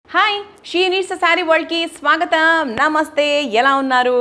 hi she needs sari వరల్డ్కి స్వాగతం నమస్తే ఎలా ఉన్నారు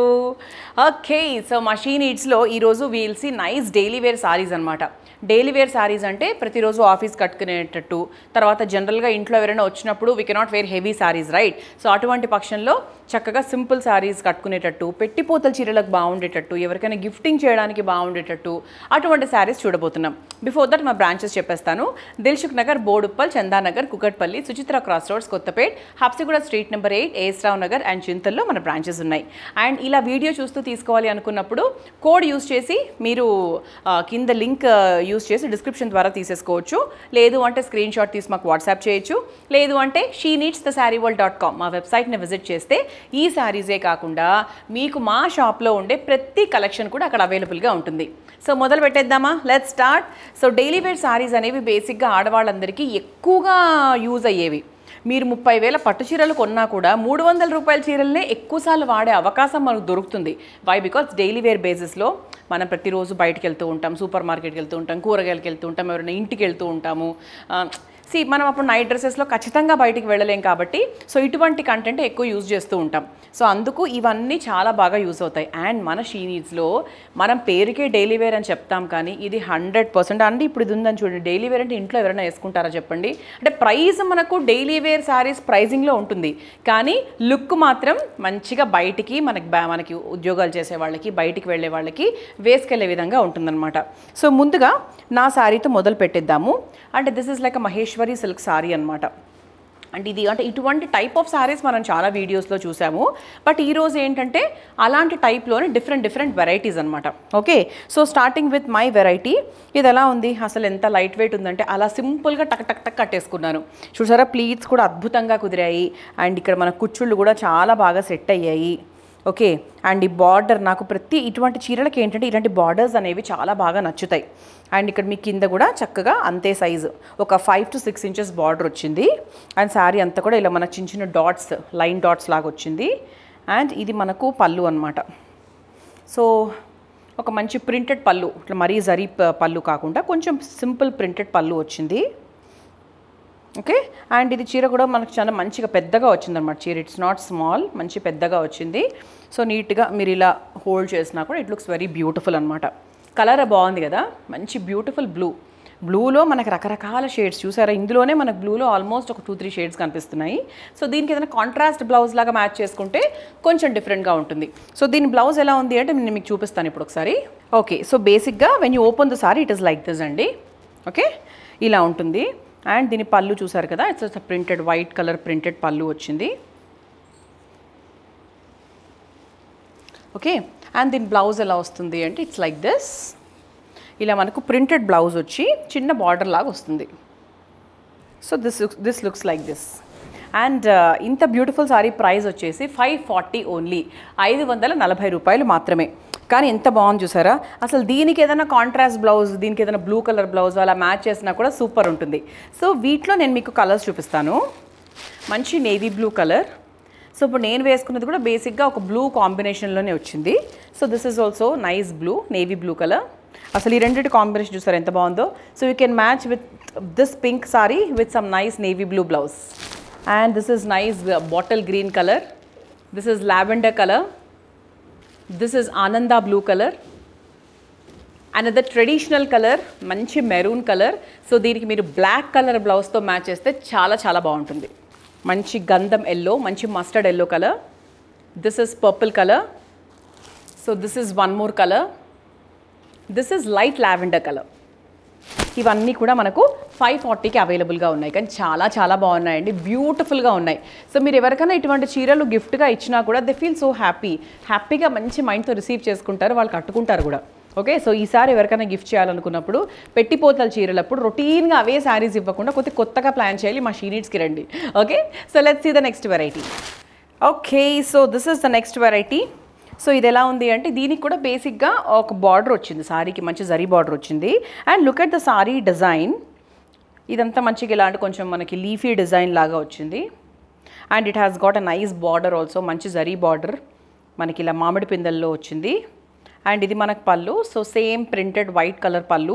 ఓకే సో మా షీ నీడ్స్లో ఈరోజు we'll see nice daily wear saris అనమాట డైలీ వేర్ సారీస్ అంటే ప్రతిరోజు ఆఫీస్ కట్టుకునేటట్టు తర్వాత జనరల్గా ఇంట్లో ఎవరైనా వచ్చినప్పుడు we cannot wear heavy saris right so అటువంటి పక్షంలో చక్కగా సింపుల్ సారీస్ కట్టుకునేటట్టు పెట్టిపోతల చీరలకు బాగుండేటట్టు ఎవరికైనా గిఫ్టింగ్ చేయడానికి బాగుండేటట్టు అటువంటి సారీస్ చూడబోతున్నాం బిఫోర్ దట్ మా బ్రాంచెస్ చెప్పేస్తాను Dilsukhnagar Boduppal Chandanagar Kukatpally Suchitra cross roads Kothapet Habsiguda street number eight ఏస్రావ్ నగర్ అండ్ చింతల్లో మన బ్రాంచెస్ ఉన్నాయి అండ్ ఇలా వీడియో చూస్తూ తీసుకోవాలి అనుకున్నప్పుడు కోడ్ యూస్ చేసి మీరు ఆ, కింద లింక్ యూస్ చేసి డిస్క్రిప్షన్ ద్వారా తీసేసుకోవచ్చు లేదు అంటే స్క్రీన్ షాట్ తీసి మాకు వాట్సాప్ చేయొచ్చు లేదు అంటే she needs the sari world dot com మా వెబ్సైట్ని విజిట్ చేస్తే ఈ శారీసే కాకుండా మీకు మా షాప్లో ఉండే ప్రతి కలెక్షన్ కూడా అక్కడ అవైలబుల్గా ఉంటుంది సో మొదలు పెట్టేద్దామా let start so daily wear saris అనేవి బేసిక్గా ఆడవాళ్ళందరికీ ఎక్కువగా యూజ్ అయ్యేవి మీరు ముప్పై వేల పట్టు చీరలు కొన్నా కూడా మూడు వందల రూపాయల చీరలనే ఎక్కువసార్లు వాడే అవకాశం మనకు దొరుకుతుంది వై బికాస్ డైలీ వేర్ బేసిస్లో మనం ప్రతిరోజు బయటకు వెళ్తూ ఉంటాం సూపర్ మార్కెట్కి వెళ్తూ ఉంటాం కూరగాయలకి వెళ్తూ ఉంటాం ఎవరైనా ఇంటికి వెళ్తూ ఉంటాము సి మనం అప్పుడు నైట్ డ్రెస్సెస్లో ఖచ్చితంగా బయటికి వెళ్ళలేం కాబట్టి సో ఇటువంటి కంటెంట్ ఎక్కువ యూజ్ చేస్తూ ఉంటాం సో అందుకు ఇవన్నీ చాలా బాగా యూజ్ అవుతాయి అండ్ మన షీ నీడ్స్లో మనం పేరుకే డైలీ వేర్ అని చెప్తాం కానీ ఇది హండ్రెడ్ పర్సెంట్ అంటే ఇప్పుడు ఇది ఉందని చూడండి డైలీ వేర్ అంటే ఇంట్లో ఎవరైనా వేసుకుంటారా చెప్పండి అంటే ప్రైస్ మనకు డైలీ వేర్ శారీస్ ప్రైజింగ్లో ఉంటుంది కానీ లుక్ మాత్రం మంచిగా బయటికి మనకి బా మనకి ఉద్యోగాలు చేసే వాళ్ళకి బయటికి వెళ్ళే వాళ్ళకి వేసుకెళ్లే విధంగా ఉంటుందన్నమాట సో ముందుగా నా శారీతో మొదలు పెట్టేద్దాము అంటే this is like a Maheshwari silk sari అనమాట అంటే ఇది అంటే ఇటువంటి టైప్ ఆఫ్ శారీస్ మనం చాలా వీడియోస్లో చూసాము బట్ ఈరోజు ఏంటంటే అలాంటి టైప్లోనే డిఫరెంట్ డిఫరెంట్ వెరైటీస్ అనమాట okay so starting with my variety ఇది ఎలా ఉంది అసలు ఎంత లైట్ వెయిట్ ఉందంటే అలా సింపుల్గా టక్ టక్ టక్ కట్టేసుకున్నాను చూసారా ప్లీట్స్ కూడా అద్భుతంగా కుదిరాయి అండ్ ఇక్కడ మన కుచ్చుళ్ళు కూడా చాలా బాగా సెట్ అయ్యాయి ఓకే అండ్ ఈ బార్డర్ నాకు ప్రతి ఇటువంటి చీరలకి ఏంటంటే ఇలాంటి బార్డర్స్ అనేవి చాలా బాగా నచ్చుతాయి అండ్ ఇక్కడ మీ కింద కూడా చక్కగా అంతే సైజు ఒక five to six inches border వచ్చింది అండ్ శారీ అంతా కూడా ఇలా మనకు చిన్న చిన్న డాట్స్ లైన్ డాట్స్ లాగా వచ్చింది అండ్ ఇది మనకు పళ్ళు అనమాట సో ఒక మంచి ప్రింటెడ్ పళ్ళు ఇట్లా మరీ జరీ ప- పళ్ళు కాకుండా కొంచెం సింపుల్ ప్రింటెడ్ పళ్ళు వచ్చింది ఓకే అండ్ ఇది చీర కూడా మనకు చాలా మంచిగా పెద్దగా వచ్చిందన్నమాట చీర ఇట్స్ నాట్ స్మాల్ మంచి పెద్దగా వచ్చింది సో నీట్గా మీరు ఇలా హోల్డ్ చేసినా కూడా ఇట్ లుక్స్ వెరీ బ్యూటిఫుల్ అనమాట కలర్ బాగుంది కదా మంచి బ్యూటిఫుల్ బ్లూ బ్లూలో మనకు రకరకాల షేడ్స్ చూసారా ఇందులోనే మనకు బ్లూలో ఆల్మోస్ట్ ఒక టూ త్రీ షేడ్స్ కనిపిస్తున్నాయి సో దీనికి ఏదైనా కాంట్రాస్ట్ బ్లౌజ్ లాగా మ్యాచ్ చేసుకుంటే కొంచెం డిఫరెంట్గా ఉంటుంది సో దీని బ్లౌజ్ ఎలా ఉంది అంటే నేను మీకు చూపిస్తాను ఇప్పుడు ఒకసారి ఓకే సో బేసిక్గా when you open the sari it is like this అండి ఓకే ఇలా ఉంటుంది అండ్ దీని పళ్ళు చూసారు కదా it's printed white colour printed పళ్ళు వచ్చింది ఓకే అండ్ దీని బ్లౌజ్ ఎలా వస్తుంది అంటే ఇట్స్ లైక్ దిస్ ఇలా మనకు ప్రింటెడ్ బ్లౌజ్ వచ్చి చిన్న బార్డర్ లాగా వస్తుంది so this this looks like this and ఇంత బ్యూటిఫుల్ సారీ ప్రైస్ వచ్చేసి ఫైవ్ ఫార్టీ ఓన్లీ ఐదు వందల నలభై రూపాయలు మాత్రమే కానీ ఎంత బాగుంది చూసారా అసలు దీనికి ఏదైనా కాంట్రాస్ట్ బ్లౌజ్ దీనికి ఏదైనా బ్లూ కలర్ బ్లౌజ్ అలా మ్యాచ్ చేసినా కూడా సూపర్ ఉంటుంది సో వీటిలో నేను మీకు కలర్స్ చూపిస్తాను మంచి నేవీ బ్లూ కలర్ సో ఇప్పుడు నేను వేసుకున్నది కూడా బేసిక్గా ఒక బ్లూ కాంబినేషన్లోనే వచ్చింది so this is also nice blue navy blue colour అసలు ఈ రెండింటి కాంబినేషన్ చూసారు ఎంత బాగుందో so you can match with this pink sari with some nice navy blue blouse and this is nice bottle green colour this is lavender colour this is ఆనంద blue colour another traditional colour మంచి maroon colour so దీనికి మీరు black colour బ్లౌజ్తో match చేస్తే చాలా చాలా బాగుంటుంది మంచి గంధం ఎల్లో మంచి mustard yellow colour this is purple colour so this is one more colour this is light lavender colour ఇవన్నీ కూడా మనకు ఫైవ్ ఫార్టీకి అవైలబుల్గా ఉన్నాయి కానీ చాలా చాలా బాగున్నాయండి బ్యూటిఫుల్గా ఉన్నాయి సో మీరు ఎవరికైనా ఇటువంటి చీరలు గిఫ్ట్గా ఇచ్చినా కూడా దే ఫీల్ సో హ్యాపీ హ్యాపీగా మంచి మైండ్తో రిసీవ్ చేసుకుంటారు వాళ్ళు కట్టుకుంటారు కూడా ఓకే సో ఈసారి ఎవరికైనా గిఫ్ట్ చేయాలనుకున్నప్పుడు పెట్టిపోతల చీరలప్పుడు రొటీన్గా అవే శారీస్ ఇవ్వకుండా కొద్ది కొత్తగా ప్లాన్ చేయాలి మా షీనీడ్స్కి రండి okay so let's see the next variety okay so this is the next variety so ఇది ఎలా ఉంది అంటే దీనికి కూడా బేసిక్గా ఒక బార్డర్ వచ్చింది సారీకి మంచి జరీ బార్డర్ వచ్చింది and look at the sari design ఇదంతా మంచిగా ఇలాంటి కొంచెం మనకి లీఫీ డిజైన్ లాగా వచ్చింది and it has got a nice border also మంచి జరీ బార్డర్ మనకి ఇలా మామిడి పిందెల్లో వచ్చింది అండ్ ఇది మనకు పళ్ళు so same printed white colour పళ్ళు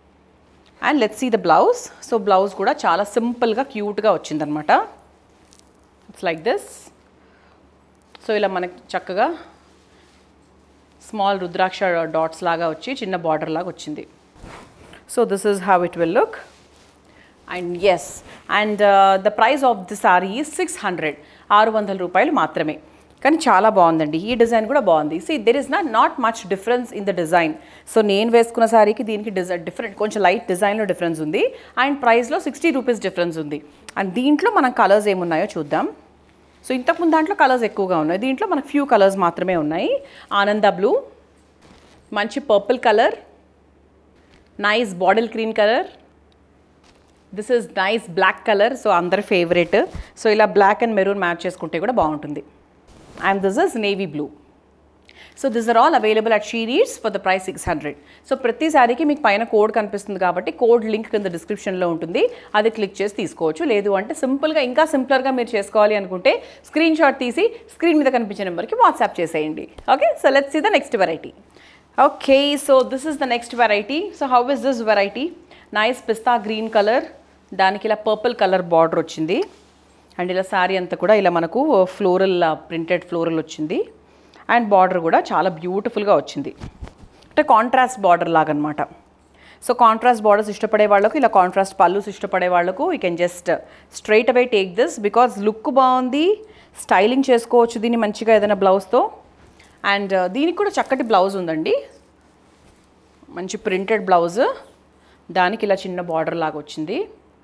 and let's see the blouse so blouse కూడా చాలా సింపుల్గా క్యూట్గా వచ్చిందనమాట ఇట్స్ లైక్ దిస్ సో ఇలా మనకి చక్కగా స్మాల్ రుద్రాక్ష డాట్స్ లాగా వచ్చి చిన్న బార్డర్ లాగా వచ్చింది so this is how it will look and ఎస్ and the price of the sari six hundred ఆరు వందల రూపాయలు మాత్రమే కానీ చాలా బాగుందండి ఈ డిజైన్ కూడా బాగుంది see there is not not much difference in the design so నేను వేసుకున్న సారీకి దీనికి డిజైన్ డిఫరెంట్ కొంచెం లైట్ డిజైన్లో డిఫరెన్స్ ఉంది అండ్ ప్రైస్లో సిక్స్టీ రూపీస్ డిఫరెన్స్ ఉంది అండ్ దీంట్లో మనం కలర్స్ ఏమున్నాయో చూద్దాం సో ఇంతకుముందు దాంట్లో కలర్స్ ఎక్కువగా ఉన్నాయి దీంట్లో మనకు ఫ్యూ కలర్స్ మాత్రమే ఉన్నాయి ఆనంద బ్లూ మంచి purple colour nice bottle green colour this is nice black colour so అందరి ఫేవరెట్ సో ఇలా బ్లాక్ అండ్ మెరూన్ మ్యాచ్ చేసుకుంటే కూడా బాగుంటుంది and this is navy blue so these are all available at she needs for the price six hundred so ప్రతి సారీకి మీకు పైన code కనిపిస్తుంది కాబట్టి కోడ్ లింక్ కింద డిస్క్రిప్షన్లో ఉంటుంది అది క్లిక్ చేసి తీసుకోవచ్చు లేదు అంటే సింపుల్గా ఇంకా సింపుల్గా మీరు చేసుకోవాలి అనుకుంటే స్క్రీన్ షాట్ తీసి స్క్రీన్ మీద కనిపించే నెంబర్కి వాట్సాప్ చేసేయండి okay so let's see the next variety okay so this is the next variety so how is this variety nice pista green colour దానికి ఇలా పర్పుల్ కలర్ బార్డర్ వచ్చింది అండ్ ఇలా శారీ అంతా కూడా ఇలా మనకు ఫ్లోరల్ ప్రింటెడ్ ఫ్లోరల్ వచ్చింది అండ్ బార్డర్ కూడా చాలా బ్యూటిఫుల్గా వచ్చింది అంటే కాంట్రాస్ట్ బార్డర్ లాగనమాట సో కాంట్రాస్ట్ బార్డర్స్ ఇష్టపడే వాళ్ళకు ఇలా కాంట్రాస్ట్ పళ్ళుస్ ఇష్టపడే వాళ్ళకు you can just straight away take this because look బాగుంది స్టైలింగ్ చేసుకోవచ్చు దీన్ని మంచిగా ఏదైనా బ్లౌజ్తో అండ్ దీనికి కూడా చక్కటి బ్లౌజ్ ఉందండి మంచి ప్రింటెడ్ బ్లౌజ్ దానికి ఇలా చిన్న బార్డర్ లాగా వచ్చింది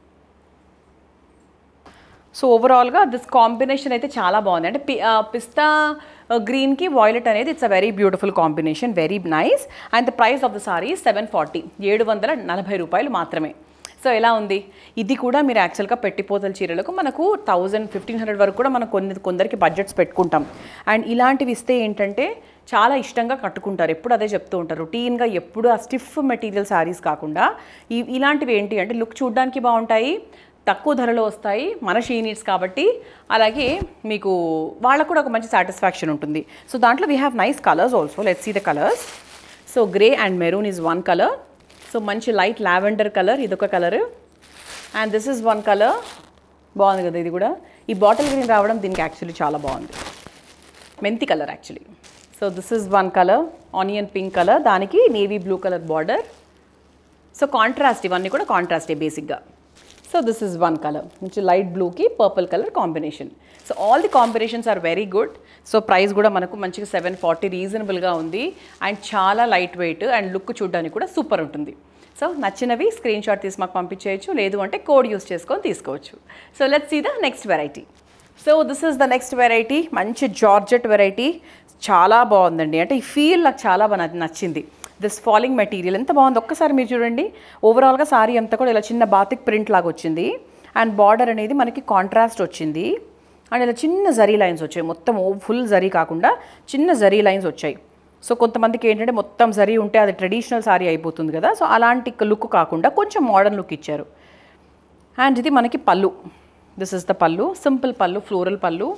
సో ఓవరాల్గా దిస్ కాంబినేషన్ అయితే చాలా బాగుంది అంటే పి పిస్తా గ్రీన్కి వాయిలెట్ అనేది it's a very beautiful combination very nice and the price of the sari seven forty ఏడు వందల నలభై రూపాయలు మాత్రమే సో ఎలా ఉంది ఇది కూడా మీరు యాక్చువల్గా పెట్టిపోతల చీరలకు మనకు థౌజండ్ ఫిఫ్టీన్ హండ్రెడ్ వరకు కూడా మనం కొన్ని కొందరికి బడ్జెట్స్ పెట్టుకుంటాం అండ్ ఇలాంటివి ఇస్తే ఏంటంటే చాలా ఇష్టంగా కట్టుకుంటారు ఎప్పుడు అదే చెప్తూ ఉంటారు రొటీన్గా ఎప్పుడు ఆ స్టిఫ్ మెటీరియల్ శారీస్ కాకుండా ఈ ఇలాంటివి ఏంటి అంటే లుక్ చూడడానికి బాగుంటాయి తక్కువ ధరలో వస్తాయి మన షీ నీడ్స్ కాబట్టి అలాగే మీకు వాళ్ళకు కూడా ఒక మంచి సాటిస్ఫాక్షన్ ఉంటుంది సో దాంట్లో we have nice colours also let's see the colours so grey and maroon is one colour so మంచి లైట్ లావెండర్ కలర్ ఇదొక colour and this is one colour బాగుంది కదా ఇది కూడా ఈ బాటిల్ గ్రీన్ రావడం దీనికి యాక్చువల్లీ చాలా బాగుంది మెంతి colour actually so this is one colour onion pink colour దానికి navy blue colour border so contrast ఇవన్నీ కూడా కాంట్రాస్టే బేసిక్గా so this is one colour మంచి లైట్ బ్లూకి purple colour combination so all the combinations are very good so price కూడా మనకు మంచిగా సెవెన్ ఫార్టీ రీజనబుల్గా ఉంది అండ్ చాలా లైట్ వెయిట్ అండ్ లుక్ చూడడానికి కూడా సూపర్ ఉంటుంది సో నచ్చినవి స్క్రీన్ షాట్ తీసి మాకు పంపించేయచ్చు లేదు అంటే కోడ్ యూస్ చేసుకొని తీసుకోవచ్చు so let's see the next variety so this is the next variety మంచి జార్జెట్ వెరైటీ చాలా బాగుందండి అంటే ఈ ఫీల్ నాకు చాలా బాగా నచ్చి- నచ్చింది దిస్ ఫాలింగ్ మెటీరియల్ ఎంత బాగుంది ఒక్కసారి మీరు చూడండి ఓవరాల్గా సారీ అంతా కూడా ఇలా చిన్న బాతిక్ ప్రింట్ లాగా వచ్చింది అండ్ బార్డర్ అనేది మనకి కాంట్రాస్ట్ వచ్చింది అండ్ ఇలా చిన్న జరీ లైన్స్ వచ్చాయి మొత్తం ఫుల్ జరీ కాకుండా చిన్న జరీ లైన్స్ వచ్చాయి సో కొంతమందికి ఏంటంటే మొత్తం జరీ ఉంటే అది ట్రెడిషనల్ సారీ అయిపోతుంది కదా సో అలాంటి లుక్ కాకుండా కొంచెం మోడర్న్ లుక్ ఇచ్చారు అండ్ ఇది మనకి పళ్ళు దిస్ ఇస్ ద పళ్ళు సింపుల్ పళ్ళు ఫ్లోరల్ పళ్ళు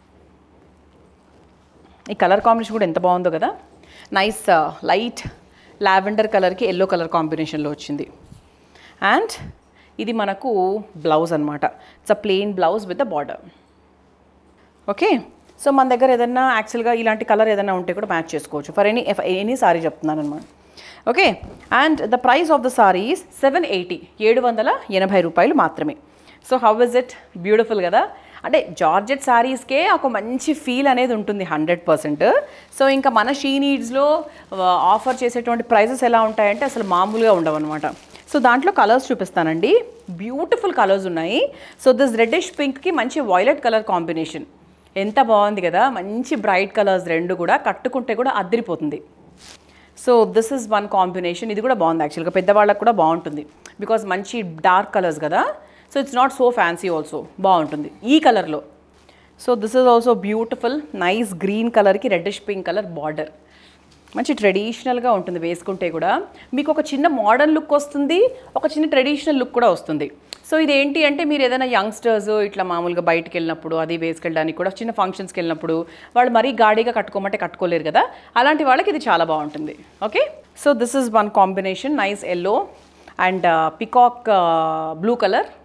ఈ కలర్ కాంబినేషన్ కూడా ఎంత బాగుందో కదా నైస్ లైట్ లావెండర్ కలర్కి ఎల్లో కలర్ కాంబినేషన్లో వచ్చింది అండ్ ఇది మనకు బ్లౌజ్ అనమాట it's a plain blouse with the border okay so మన దగ్గర ఏదన్నా యాక్చువల్గా ఇలాంటి కలర్ ఏదైనా ఉంటే కూడా మ్యాచ్ చేసుకోవచ్చు ఫర్ ఎనీ ఎనీ సారీ చెప్తున్నాను అనమాట okay and the price of the saris seven eighty ఏడు వందల ఎనభై రూపాయలు మాత్రమే so how is it beautiful కదా అంటే జార్జెట్ శారీస్కే ఒక మంచి ఫీల్ అనేది ఉంటుంది హండ్రెడ్ పర్సెంట్ సో ఇంకా మన షీ నీడ్స్లో ఆఫర్ చేసేటువంటి ప్రైజెస్ ఎలా ఉంటాయంటే అసలు మామూలుగా ఉండవు అనమాట సో దాంట్లో కలర్స్ చూపిస్తానండి బ్యూటిఫుల్ కలర్స్ ఉన్నాయి సో దిస్ రెడ్డిష్ పింక్కి మంచి వైలెట్ కలర్ కాంబినేషన్ ఎంత బాగుంది కదా మంచి బ్రైట్ కలర్స్ రెండు కూడా కట్టుకుంటే కూడా అద్దరిపోతుంది so this is one combination ఇది కూడా బాగుంది యాక్చువల్గా పెద్దవాళ్ళకి కూడా బాగుంటుంది బికాజ్ మంచి డార్క్ కలర్స్ కదా so it's not so fancy also బాగుంటుంది ఈ కలర్లో so this is also beautiful nice green కలర్కి రెడ్డిష్ పింక్ కలర్ బార్డర్ మంచి ట్రెడిషనల్గా ఉంటుంది వేసుకుంటే కూడా మీకు ఒక చిన్న మోడర్న్ లుక్ వస్తుంది ఒక చిన్న ట్రెడిషనల్ లుక్ కూడా వస్తుంది సో ఇది ఏంటి అంటే మీరు ఏదైనా యంగ్స్టర్స్ ఇట్లా మామూలుగా బయటికి వెళ్ళినప్పుడు అది వేసుకెళ్ళడానికి కూడా చిన్న ఫంక్షన్స్కి వెళ్ళినప్పుడు వాళ్ళు మరీ గాడిగా కట్టుకోమంటే కట్టుకోలేరు కదా అలాంటి వాళ్ళకి ఇది చాలా బాగుంటుంది okay so this is one combination nice yellow and peacock blue colour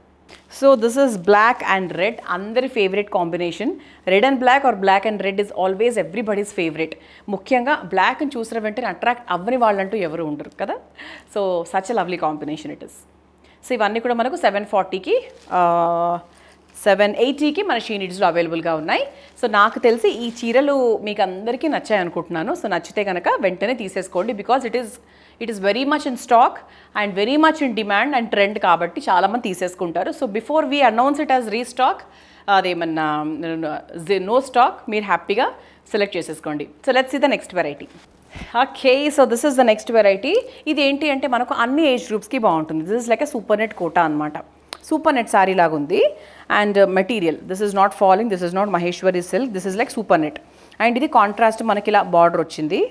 so this is black and red అందరి favourite combination red and black or black and red is always everybody's favourite ముఖ్యంగా బ్లాక్ అని చూసిన వెంటనే attract అవ్వని వాళ్ళంటూ ఎవరు ఉండరు కదా so such lovely combination it is so ఇవన్నీ కూడా మనకు సెవెన్ ఫార్టీకి సెవెన్ ఎయిటీకి మన షీ నీడ్స్లో అవైలబుల్గా ఉన్నాయి సో నాకు తెలిసి ఈ చీరలు మీకు అందరికీ నచ్చాయి అనుకుంటున్నాను సో నచ్చితే కనుక వెంటనే తీసేసుకోండి because it is it is very much in stock and very much in demand and trend కాబట్టి చాలామంది తీసేసుకుంటారు so before we announce it as restock అదేమన్నా నో స్టాక్ మీరు హ్యాపీగా సెలెక్ట్ చేసేసుకోండి so let's see the next variety okay so this is the next variety ఇది ఏంటి అంటే మనకు అన్ని ఏజ్ గ్రూప్స్కి బాగుంటుంది this is like a super net Kota అనమాట సూపర్ నెట్ శారీ లాగా ఉంది and material this is not falling this is not Maheshwari silk this is like super net and ఇది కాంట్రాస్ట్ మనకి ఇలా బార్డర్ వచ్చింది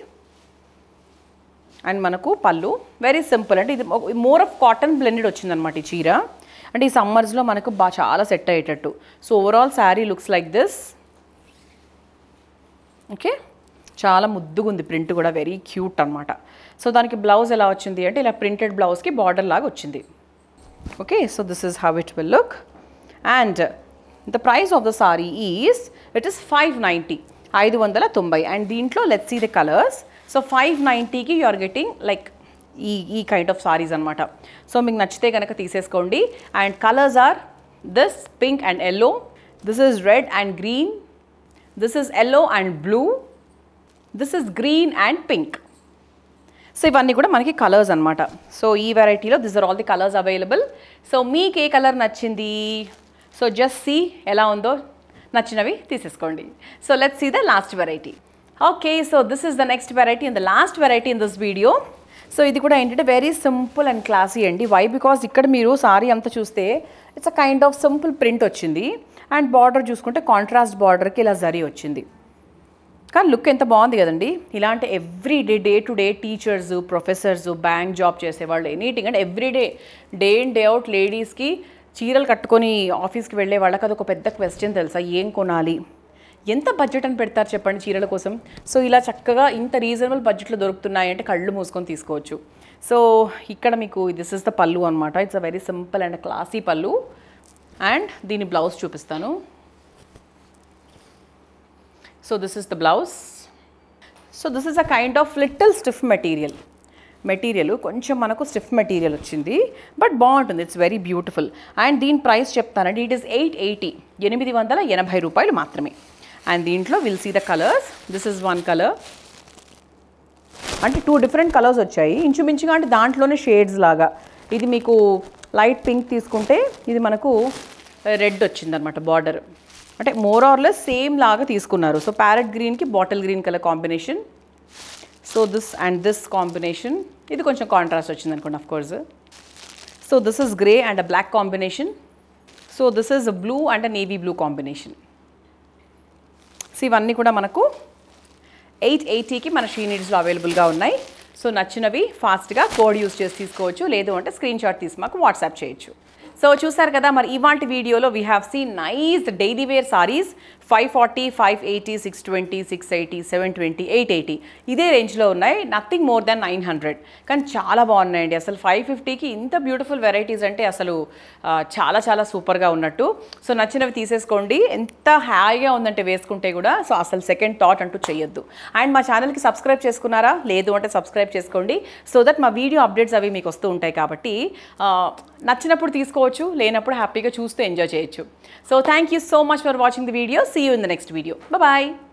అండ్ మనకు పళ్ళు వెరీ సింపుల్ అంటే ఇది మోర్ ఆఫ్ కాటన్ బ్లెండెడ్ వచ్చిందనమాట ఈ చీర అంటే ఈ సమ్మర్స్లో మనకు బాగా చాలా సెట్ అయ్యేటట్టు so overall sari looks like this okay చాలా ముద్దుగా ఉంది ప్రింట్ కూడా వెరీ క్యూట్ అనమాట సో దానికి బ్లౌజ్ ఎలా వచ్చింది అంటే ఇలా ప్రింటెడ్ బ్లౌజ్కి బార్డర్ లాగా వచ్చింది okay so this is how it will look and the price of the sari is it is five ninety ఐదు వందల తొంభై అండ్ దీంట్లో let's see the colours so five నైంటీకి యు ఆర్ గెటింగ్ లైక్ ఈ ఈ కైండ్ ఆఫ్ సారీస్ అనమాట so మీకు నచ్చితే కనుక తీసేసుకోండి and colours are this pink and yellow this is red and green this is yellow and blue this is green and pink so ఇవన్నీ కూడా మనకి కలర్స్ అనమాట సో ఈ వెరైటీలో this are all the colours available so మీకు ఏ colour నచ్చింది so just see ఎలా ఉందో నచ్చినవి తీసేసుకోండి so let's see the last variety okay so this is the next variety in the last variety in this video so ఇది కూడా ఏంటంటే వెరీ సింపుల్ అండ్ క్లాసీ అండి వై బికాస్ ఇక్కడ మీరు సారీ అంతా చూస్తే it's a kind of simple print వచ్చింది and border చూసుకుంటే కాంట్రాస్ట్ బార్డర్కి ఇలా జరీ వచ్చింది కానీ లుక్ ఎంత బాగుంది కదండి ఇలాంటి every day day to day teachers professors bank job చేసేవాళ్ళు ఎనీథింగ్ అంటే every day day in day out లేడీస్కి చీరలు కట్టుకొని ఆఫీస్కి వెళ్ళే వాళ్ళకి అది ఒక పెద్ద క్వశ్చన్ తెలుసా ఏం కొనాలి ఎంత బడ్జెట్ అని పెడతారు చెప్పండి చీరల కోసం సో ఇలా చక్కగా ఇంత రీజనబుల్ బడ్జెట్లో దొరుకుతున్నాయి అంటే కళ్ళు మూసుకొని తీసుకోవచ్చు సో ఇక్కడ మీకు దిస్ ఇస్ ద పళ్ళు అనమాట it's a very simple and classy pallu and దీని బ్లౌజ్ చూపిస్తాను so this is the blouse so this is a kind of little stiff material material కొంచెం మనకు స్టిఫ్ మెటీరియల్ వచ్చింది బట్ బాగుంటుంది ఇట్స్ వెరీ బ్యూటిఫుల్ అండ్ దీని price చెప్తానండి it is eight eighty ఎనిమిది వందల ఎనభై రూపాయలు మాత్రమే అండ్ దీంట్లో will see the colours this is one colour అంటే టూ డిఫరెంట్ కలర్స్ వచ్చాయి ఇంచుమించుగా అంటే దాంట్లోనే షేడ్స్ లాగా ఇది మీకు లైట్ పింక్ తీసుకుంటే ఇది మనకు రెడ్ వచ్చిందనమాట బార్డర్ అంటే మోర్ ఆర్లెస్ సేమ్ లాగా తీసుకున్నారు సో ప్యారెట్ గ్రీన్కి bottle green colour combination so this and this combination ఇది కొంచెం కాంట్రాస్ట్ వచ్చింది అనుకోండి of course so this is grey and a black combination so this is blue and a navy blue combination so ఇవన్నీ కూడా మనకు eight ఎయిటీకి మన she నీడ్స్లో అవైలబుల్గా ఉన్నాయి సో నచ్చినవి ఫాస్ట్గా కోడ్ యూస్ చేసి తీసుకోవచ్చు లేదు అంటే స్క్రీన్ షాట్ తీసి మాకు వాట్సాప్ చేయొచ్చు సో చూసారు కదా మరి ఇవాంటి వీడియోలో we have seen nice daily wear sarees five forty five eighty six twenty six eighty seven twenty eight eighty ఇదే రేంజ్లో ఉన్నాయి nothing more than nine hundred కానీ చాలా బాగున్నాయండి అసలు ఫైవ్ ఫిఫ్టీకి ఇంత బ్యూటిఫుల్ వెరైటీస్ అంటే అసలు ఆ, చాలా చాలా సూపర్గా ఉన్నట్టు సో నచ్చినవి తీసేసుకోండి ఎంత హాయిగా ఉందంటే వేసుకుంటే కూడా సో అసలు సెకండ్ థాట్ అంటూ చేయొద్దు అండ్ మా ఛానల్కి సబ్స్క్రైబ్ చేసుకున్నారా లేదు అంటే సబ్స్క్రైబ్ చేసుకోండి సో దట్ మా వీడియో అప్డేట్స్ అవి మీకు వస్తూ ఉంటాయి కాబట్టి ఆ, నచ్చినప్పుడు తీసుకోవచ్చు లేనప్పుడు హ్యాపీగా చూస్తూ ఎంజాయ్ చేయొచ్చు so thank you so much for watching the video see you in the next video bye